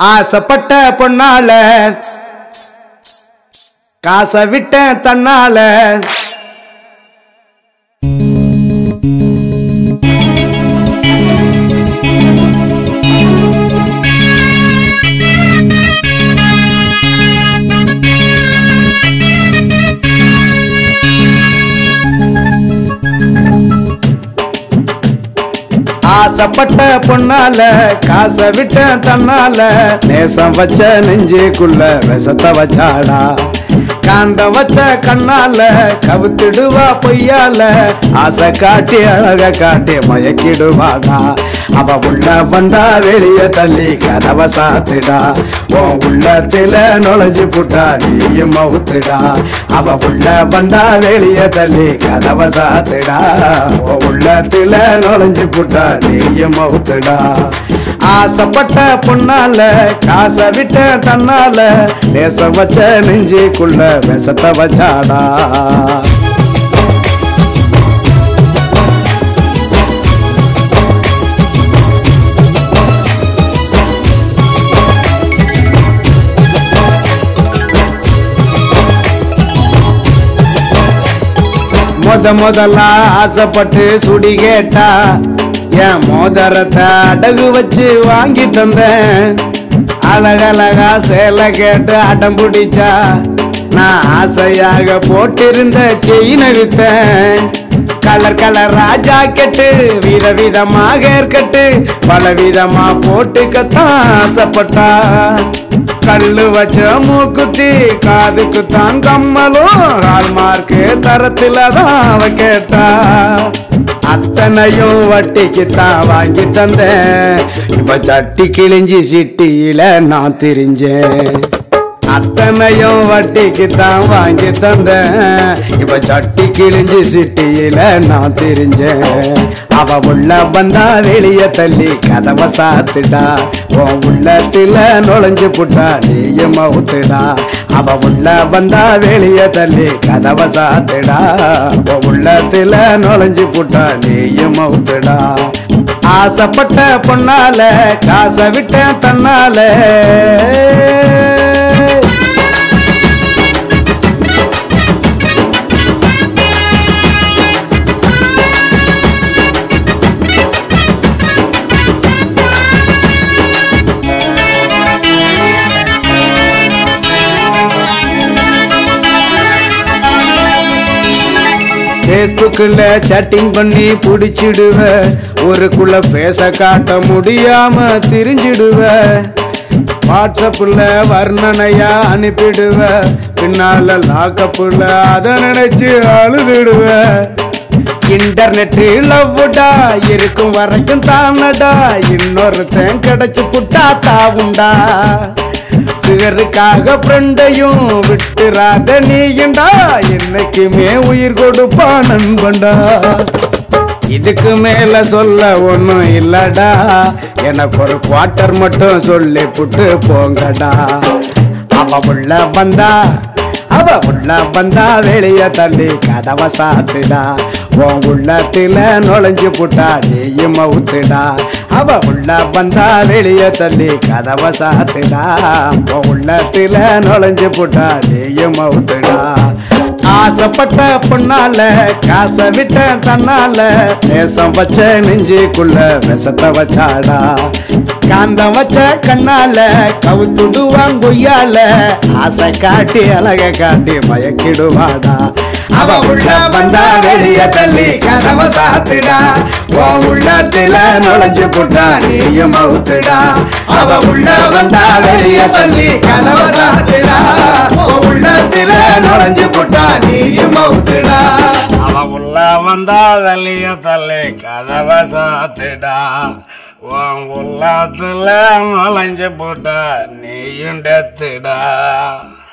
ஆசைப்பட்ட பொண்ணால காசை விட்ட தன்னால ஆசைப்பட்ட பொண்ணால காசை விட்ட தன்னால நேசம் வச்ச நெஞ்சுக்குள்ள விஷத்தை வச்சாடா காந்தம் வச்ச கண்ணால கவுத்திடுவா பொய்யால ஆசை காட்டி அழக காட்டி மயக்கிடுவாடா அவ உள்ள வந்தா வெளிய தள்ளி கதவை சாத்துடா உன் உள்ளத்துல நுழைஞ்சு புட்டா நீயும் மவுத்துடா அவ உள்ள வந்தா வெளிய தள்ளி கதவை சாத்துடா உன் உள்ளத்துல நுழைஞ்சு புட்டா நீயும் மவுத்துடா ஆசைப்பட்ட பொண்ணால காசை விட்ட தன்னால நேச வச்ச நெஞ்சுக்குள்ள விஷத்தை வச்சாடா முத முதல்ல ஆசைப்பட்டு சுடி கேட்டா என் மோதிரத்தை அடகு வச்சு வாங்கி தந்தேன் அழகழகா சேலை கேட்டு அடம் பிடிச்சா நான் ஆசையாக போட்டிருந்த செயினை வித்தேன் கலர் கலரா ஜாக்கெட்டு வித விதமாக ஏற்கட்டு பல விதமா போட்டுக்கத்தான் ஆசைப்பட்டா கல்லு வச்ச மூக்குத்தி காதுக்கு தான் கம்மலும் ஹால்மார்க்கு தரத்துல தான் அவ கேட்டா அத்தனையும் வட்டிக்கு தான் வாங்கி தந்தேன் இப்ப சட்டி கிழிஞ்சி சிட்டியில நான் திரிஞ்சேன் அத்தனையும் வட்டிக்கு தான் வாங்கி தந்தேன் இப்ப சட்டி கிழிஞ்சு சிட்டியில நான் தெரிஞ்சேன் அவ உள்ள வந்தா வெளிய தள்ளி கதவை சாத்துடா உன் உள்ளத்துல நுழைஞ்சு புட்டா நீயும் மவுத்துடா அவ உள்ள வந்தா வெளிய தள்ளி கதவை சாத்துடா உன் உள்ளத்துல நுழைஞ்சு புட்டா நீயும் மவுத்துடா ஆசைப்பட்ட பொண்ணால காசை விட்ட தன்னால ஃபேஸ்புக்கில் சேட்டிங் பண்ணி பிடிச்சிடுவ ஒருக்குள்ள பேச காட்ட முடியாம திரிஞ்சிடுவ வாட்ஸ்அப்பில் வர்ணனையா அனுப்பிடுவ பின்னால லாக்கப்புல அதை நினைச்சு அழுதுடுவ இன்டர்நெட் லவ்வுடா இருக்கும் வரைக்கும் தானடா இன்னொருத்தன் கிடைச்சு புட்டா தாவுண்டா சிகருக்காக ஃப்ரெண்டையும் விட்டுறாத நீயுண்டா என்னைக்குமே உயிர் கொடுப்பா நண்பன்டா இதுக்கு மேல சொல்ல ஒண்ணும் இல்லடா எனக்கு ஒரு குவார்ட்டர் மட்டும் சொல்லி புட்டு போங்கடா அவ உள்ள வந்தா அவ உள்ள வந்தா வெளிய தள்ளி கதவை சாத்துடா உன் உள்ளத்துல நுழைஞ்சு புட்டா நீயும் மவுத்துடா அவ உள்ள வந்தா வெளிய தள்ளி கதவை சாத்துடா உன் உள்ளத்துல நுழைஞ்சு புட்டா நீயும் மவுத்துடா ஆசைப்பட்ட பொண்ணால காசை விட்ட தன்னால நேசம் வச்ச நெஞ்சுக்குள்ள விஷத்தை வச்சாடா காந்தம் வச்ச கண்ணால கவுத்துடுவான் கொய்யால ஆசை காட்டி அழக காட்டி மயக்கிடுவாடா அவ உள்ள வந்தா வெளிய தள்ளி கதவை சாத்துடா உன் உள்ளத்துல நுழைஞ்சு புட்டா நீயும் மவுத்துடா அவ உள்ள வந்தா வெளிய தள்ளி கதவை சாத்துடா உன் உள்ளத்துல நுழைஞ்சு புட்டா நீயும் மவுத்துடா அவ உள்ள வந்தா வெளிய தள்ளி கதவை சாத்துடா உன் உள்ளத்துல நுழைஞ்சு போட்டா நீயும் டெத்துடா